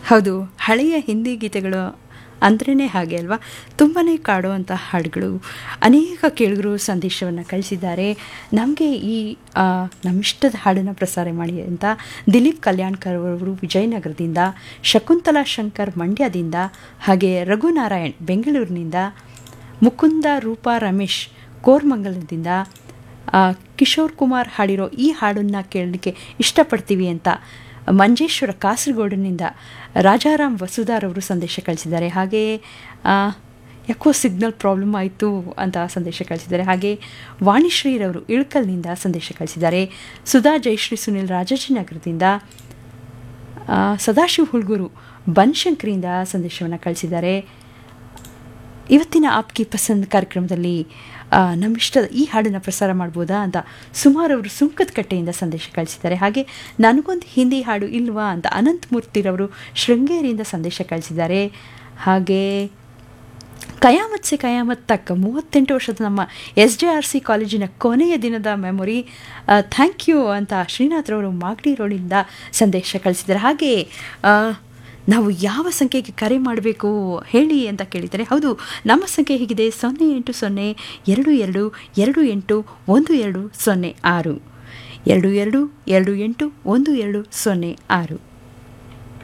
ಹೌದು ಹಳೆಯ ಹಿಂದಿ ಗೀತೆಗಳು ಅಂದ್ರೇ ಹಾಗೆ ಅಲ್ವಾ ತುಂಬಾ ಕಾಡುವಂಥ ಹಾಡುಗಳು ಅನೇಕ ಕೇಳುಗರು ಸಂದೇಶವನ್ನು ಕಳಿಸಿದ್ದಾರೆ ನಮಗೆ ಈ ಆ, ನಮ್ಮಿಷ್ಟದ ಹಾಡನ್ನು ಪ್ರಸಾರ ಮಾಡಿ ಅಂತ ದಿಲೀಪ್ ಕಲ್ಯಾಣ್ಕರ್ ಅವರು ವಿಜಯನಗರದಿಂದ ಶಕುಂತಲಾ ಶಂಕರ್ ಮಂಡ್ಯದಿಂದ ಹಾಗೆ ರಘುನಾರಾಯಣ್ ಬೆಂಗಳೂರಿನಿಂದ ಮುಕುಂದ ರೂಪಾ ರಮೇಶ್ ಕೋರ್ಮಂಗಲದಿಂದ ಆ, ಕಿಶೋರ್ ಕುಮಾರ್ ಹಾಡಿರೋ ಈ ಹಾಡನ್ನು ಕೇಳಲಿಕ್ಕೆ ಇಷ್ಟಪಡ್ತೀವಿ ಅಂತ ಮಂಜೇಶ್ವರ ಕಾಸರಗೋಡಿನಿಂದ ರಾಜಾರಾಮ್ ವಸುಧಾರವರು ಸಂದೇಶ ಕಳಿಸಿದ್ದಾರೆ ಹಾಗೆಯೇ ಆ, ಯಾಕೋ ಸಿಗ್ನಲ್ ಪ್ರಾಬ್ಲಮ್ ಆಯಿತು ಅಂತ ಸಂದೇಶ ಕಳಿಸಿದ್ದಾರೆ ಹಾಗೆ ವಾಣಿಶ್ರೀರವರು ಇಳ್ಕಲ್ನಿಂದ ಸಂದೇಶ ಕಳಿಸಿದ್ದಾರೆ ಸುಧಾ ಜಯಶ್ರೀ ಸುನಿಲ್ ರಾಜಾಜಿನಗರದಿಂದ ಆ, ಸದಾಶಿವ ಹುಳ್ಗೂರು ಬನಶಂಕರಿಯಿಂದ ಸಂದೇಶವನ್ನು ಕಳಿಸಿದ್ದಾರೆ ಇವತ್ತಿನ ಆಪ್ಕಿ ಪಸಂದ್ ಕಾರ್ಯಕ್ರಮದಲ್ಲಿ ಆ, ನಮ್ಮಿಷ್ಟದ ಈ ಹಾಡನ್ನು ಪ್ರಸಾರ ಮಾಡ್ಬೋದಾ ಅಂತ ಸುಮಾರು ಅವರು ಸುಂಕದ ಕಟ್ಟೆಯಿಂದ ಸಂದೇಶ ಕಳಿಸಿದ್ದಾರೆ ಹಾಗೆ ನನಗೊಂದು ಹಿಂದಿ ಹಾಡು ಇಲ್ವಾ ಅಂತ ಅನಂತ್ ಮೂರ್ತಿರವರು ಶೃಂಗೇರಿಯಿಂದ ಸಂದೇಶ ಕಳಿಸಿದ್ದಾರೆ ಹಾಗೆ ಕಯಾಮತ್ ಸೆ ಕಯಾಮತ್ ತಕ್ ಮೂವತ್ತೆಂಟು ವರ್ಷದ ನಮ್ಮ ಎಸ್ ಜೆ ಆರ್ ಸಿ ಕಾಲೇಜಿನ ಕೊನೆಯ ದಿನದ ಮೆಮೊರಿ ಥ್ಯಾಂಕ್ ಯು ಅಂತ ಶ್ರೀನಾಥ್ರವರು ಮಾಗಡಿ ರೋಡಿಂದ ಸಂದೇಶ ಕಳಿಸಿದ್ದಾರೆ ಹಾಗೆ ಆ, ನಾವು ಯಾವ ಸಂಖ್ಯೆಗೆ ಕರೆ ಮಾಡಬೇಕು ಹೇಳಿ ಅಂತ ಕೇಳಿದ್ದಾರೆ ಹೌದು ನಮ್ಮ ಸಂಖ್ಯೆ ಹೀಗಿದೆ ಸೊನ್ನೆ ಎಂಟು ಸೊನ್ನೆ ಎರಡು ಎರಡು ಎರಡು ಎಂಟು ಒಂದು ಎರಡು ಸೊನ್ನೆ ಆರು ಎರಡು ಎರಡು ಎರಡು ಎಂಟು ಒಂದು ಎರಡು ಸೊನ್ನೆ ಆರು